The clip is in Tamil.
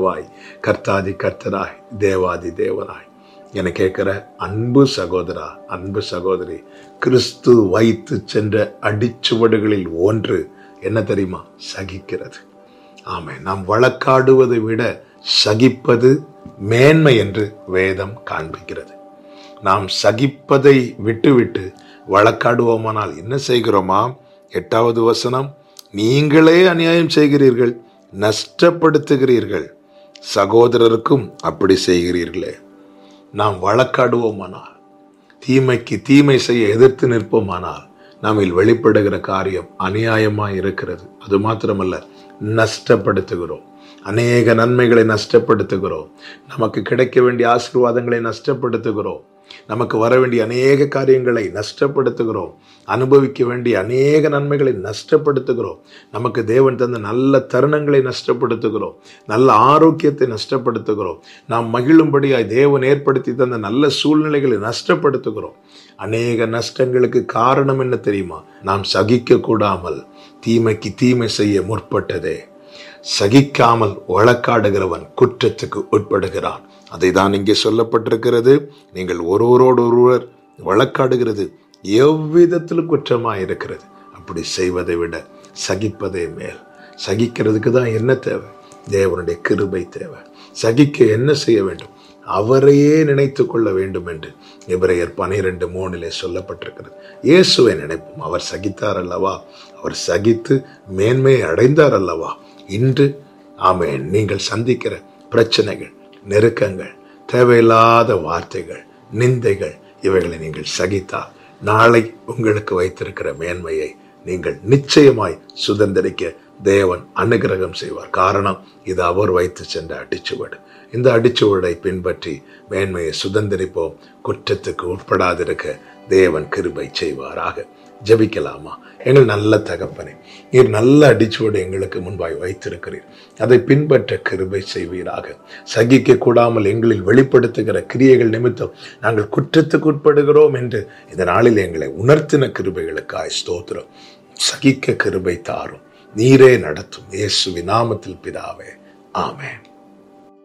உருவாக்குவாய் கர்த்தாதி கர்த்தராய் தேவாதி தேவனாய் என கேட்கிற அன்பு சகோதரா அன்பு சகோதரி கிறிஸ்து வைத்து சென்ற அடிச்சுவடுகளில் ஒன்று என்ன தெரியுமா சகிக்கிறது ஆமை நாம் வழக்காடுவதை விட சகிப்பது மேன்மை என்று வேதம் காண்பிக்கிறது நாம் சகிப்பதை விட்டுவிட்டு வழக்காடுவோமானால் என்ன செய்கிறோமா எட்டாவது வசனம் நீங்களே அநியாயம் செய்கிறீர்கள் நஷ்டப்படுத்துகிறீர்கள் சகோதரருக்கும் அப்படி செய்கிறீர்களே நாம் வழக்காடுவோமானால் தீமைக்கு தீமை செய்ய எதிர்த்து நிற்போமானால் நம்மில் வெளிப்படுகிற காரியம் அநியாயமாய் இருக்கிறது அது மாத்திரமல்ல நஷ்டப்படுத்துகிறோம் அநேக நன்மைகளை நஷ்டப்படுத்துகிறோம் நமக்கு கிடைக்க வேண்டிய ஆசீர்வாதங்களை நஷ்டப்படுத்துகிறோம் நமக்கு வர வேண்டிய அநேக காரியங்களை நஷ்டப்படுத்துகிறோம் அனுபவிக்க வேண்டிய அநேக நன்மைகளை நஷ்டப்படுத்துகிறோம் நமக்கு தேவன் தந்த நல்ல தருணங்களை நஷ்டப்படுத்துகிறோம் நல்ல ஆரோக்கியத்தை நஷ்டப்படுத்துகிறோம் நாம் மகிழும்படியாய் தேவன் ஏற்படுத்தி தந்த நல்ல சூழ்நிலைகளை நஷ்டப்படுத்துகிறோம் அநேக நஷ்டங்களுக்கு காரணம் என்ன தெரியுமா நாம் சகிக்க கூடாமல் தீமைக்கு தீமை செய்ய முற்பட்டதே சகிக்காமல் வழக்காடுகிறவன் குற்றத்துக்கு உட்படுகிறான் அதை தான் இங்கே சொல்லப்பட்டிருக்கிறது நீங்கள் ஒருவரோடு ஒருவர் வழக்காடுகிறது எவ்விதத்திலும் குற்றமாக இருக்கிறது அப்படி செய்வதை விட சகிப்பதே மேல் சகிக்கிறதுக்கு தான் என்ன தேவை தேவனுடைய கிருபை தேவை சகிக்க என்ன செய்ய வேண்டும் அவரையே நினைத்து கொள்ள வேண்டும் என்று எபிரேயர் பனிரெண்டு மூணிலே சொல்லப்பட்டிருக்கிறது இயேசுவை நினைப்போம் அவர் சகித்தார் அல்லவா அவர் சகித்து மேன்மையை அடைந்தார் அல்லவா இன்று ஆமேன் நீங்கள் சந்திக்கிற பிரச்சனைகள் நெருக்கங்கள் தேவையில்லாத வார்த்தைகள் நிந்தைகள் இவைகளை நீங்கள் சகித்தால் நாளை உங்களுக்கு வைத்திருக்கிற மேன்மையை நீங்கள் நிச்சயமாய் சுதந்திரிக்க தேவன் அனுகிரகம் செய்வார் காரணம் இது அவர் வைத்து சென்ற அடிச்சுவடு இந்த அடிச்சுவடை பின்பற்றி மேன்மையை சுதந்திரிப்போம் குற்றத்துக்கு உட்படாதிருக்க தேவன் கிருபை செய்வாராக ஜபிக்கலாமா எங்கள் நல்ல தகப்பனே நீர் நல்ல அடிச்சுவடு எங்களுக்கு முன்பாய் வைத்திருக்கிறீர் அதை பின்பற்ற கிருபை செய்வீராக சகிக்க கூடாமல் எங்களில் வெளிப்படுத்துகிற கிரியைகள் நிமித்தம் நாங்கள் குற்றத்துக்கு உட்படுகிறோம் என்று இந்த நாளில் எங்களை உணர்த்தின கிருபைகளுக்காய் ஸ்தோத்திரம் சகிக்க கிருபை தாரும் நீரே நடத்தும் இயேசுவி நாமத்தில் பிதாவே ஆமேன்